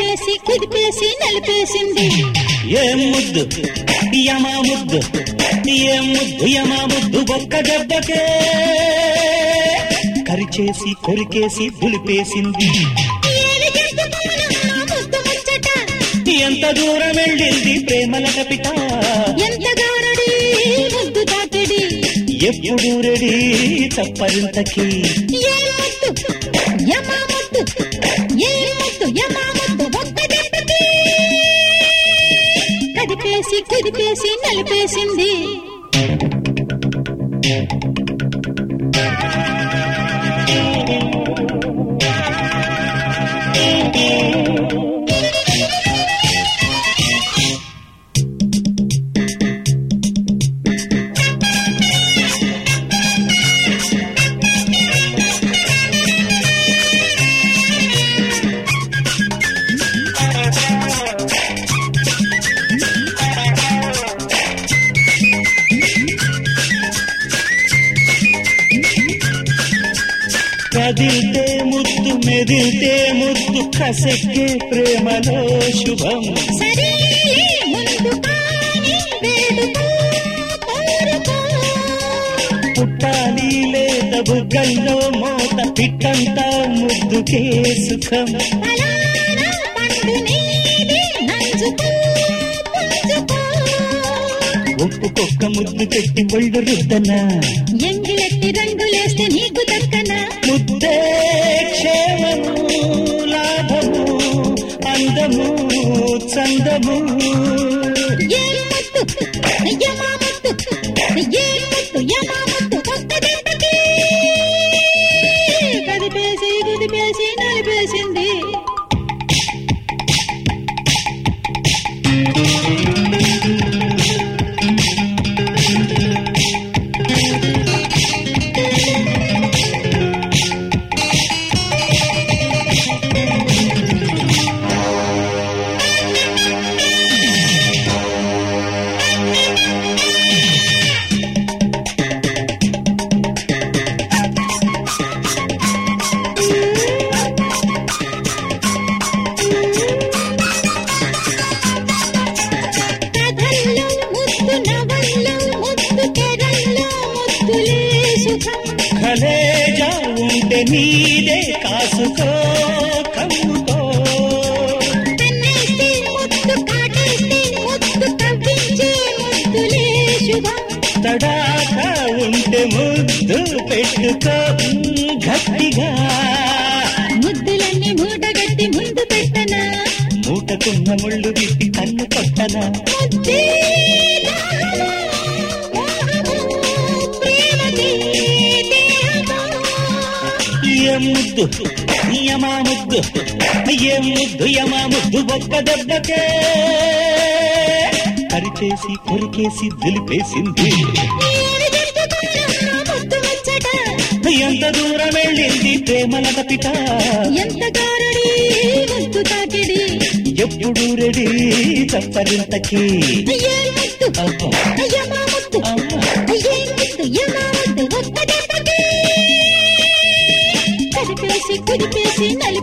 కదిపేసి కుదిపేసి నలిపేసింది ఏం ముద్దు యమా ముద్దు ఏం ముద్దు యమా ముద్దు ఒక్క దెబ్బకే కరిచేసి కొరికేసి దులిపేసింది ఏమి చెప్పుకోనమ్మా ముద్దు ముచ్చట ఎంత దూరం వెళ్ళింది ప్రేమల కపిట ఎంత గారడి ముద్దు తాకిడి ఎప్పుడు రెడీ చప్పరింతకి ఏ ముద్దు యమా ముద్దు ఏ ముద్దు యమా ముద్దు ఒక్క దెబ్బకి కదిపేసి కుదిపేసి నలిపేసింది కదిలితే ముద్దు మెదిలితే ముద్దు కసెక్కే ప్రేమలో శుభం సరేలే ముందు కానీ వేడుకో కోరుకో పుట్టాలి లేత బుగ్గల్లో మోత పిట్టంతా ముద్దుకే సుఖం ఫలానా పండు నీది నంజుకో పుంజుకో ఒప్పుకొక్క ముద్దు పెట్టి ఒళ్ళు రుద్దనా ఎంగిలెట్టి రంగులేస్తే నీకు దక్కన ముద్దే క్షేమము లాభము అందము చందము ఏ ముద్దు యమా ముద్దు ఏ ముద్దు యమా ముద్దు ఒక్క దెబ్బకి కదిపేసి కుదిపేసి నలిపేసింది కథల్లో ముద్దు నవల్లో ముద్దు తెరల్లో ముద్దులే సుఖం కలేజా ఉంటే నీదే కాసుకో కమ్ముకో కన్నేస్తే ముద్దు కాటేస్తే ముద్దు కవ్వించే ముద్దులే శుభం తడాక ఉంటే ముద్దు పెట్టుకో మ్, గట్టిగా ముద్దులన్నీ మూటగట్టి ముందు పెట్టనా మూటకున్న ముళ్ళు విప్పి కన్ను కొట్టనా ముద్దే దాహమా, మోహమా, ప్రేమకి దేహమా. ఏ ముద్దు యమా ముద్దు ఏ ముద్దు యమా ముద్దు ఒక్క దెబ్బకే కరిచేసి కొరికేసి దులిపేసింది ఏమి చెప్పుకోనమ్మా ముద్దు ముచ్చట ఎంత దూరం వెళ్ళింది ప్రేమల కపిట ఎంత గారడి ముద్దు తాకిడి ఎప్పుడు రెడీ చప్పరింతకి అయ్యే ముద్దు అబ్బా. అయ్యమ్మా ముద్దు అమ్మా. అయ్యే ముద్దు యమ్మా ముద్దు ఒక్క దెబ్బకి కదిపేసి కుదిపేసి నలి